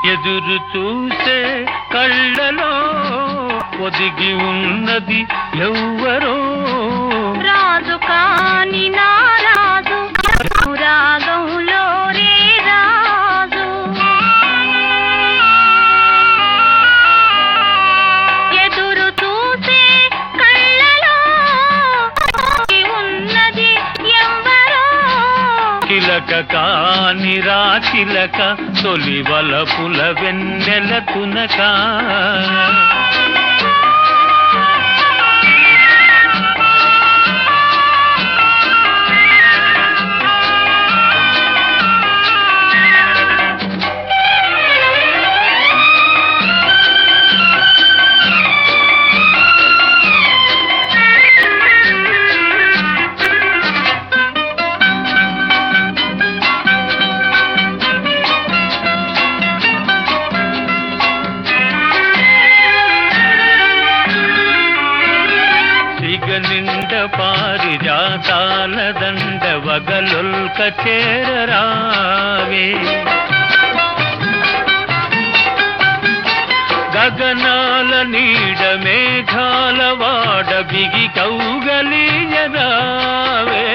ఎదురు చూసే కళ్ళలో ఒదిగి ఉన్నది ఎవ్వరో రాజు కాని నా రాజు రాగంలో రే రాజు ఎదురు చూసే కళ్ళలో ఉన్నది ఎవ్వరో చిలక కాని రా చిలక తొలి వలపుల వెన్నెల తునక సిగ నిండ పారిజాతాల దండ వగలొల్క చేరరావే గగనాల నీడ మేఘాల వాడ బిగి కౌగలియరావే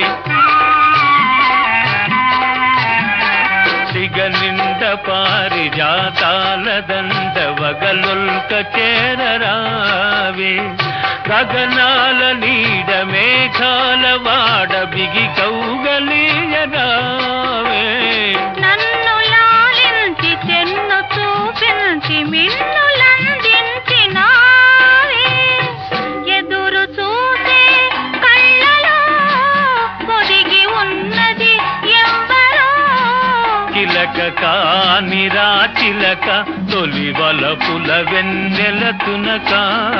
సిగ నిండ పారిజాతాల దండ వగలొల్క చేరరావే గగనాల నీడ మేఘాల వాడ బిగి కౌగలియరావే నన్ను లాలించి చెన్ను చూపించి మిన్నులందించి నావే ఎదురు చూసే కళ్ళలో పొదిగి ఉన్నది ఎవ్వరో చిలక కానిరా చిలక తొలి వలపుల వెన్నెల తునక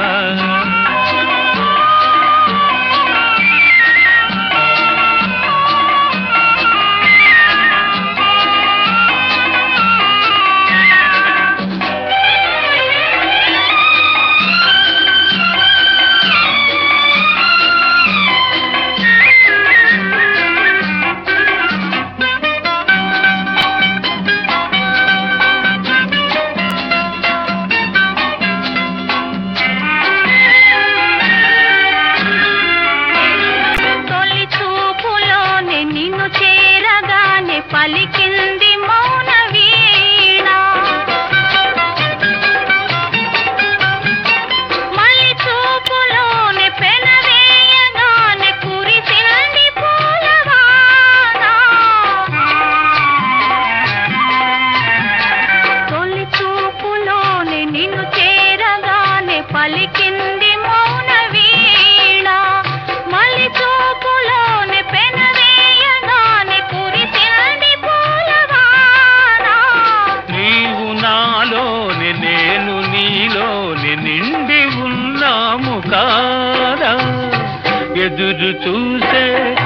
తొలి చూపులోనే నిన్ను చేరగానే పలికింది మౌన వీణ మళ్ళీ చూపులోనే పెనవేయగానే కురిసింది పూలవాన తొలి చూపులోనే నిన్ను చేరగానే పలికింది మౌన వీణ మళ్ళీ చూపులోనే పెనవేయగానే కురిసింది పూలవాన నీవు నాలోని నేను నీలోని నిండి ఉన్నాము కాదా ఎదురు చూసే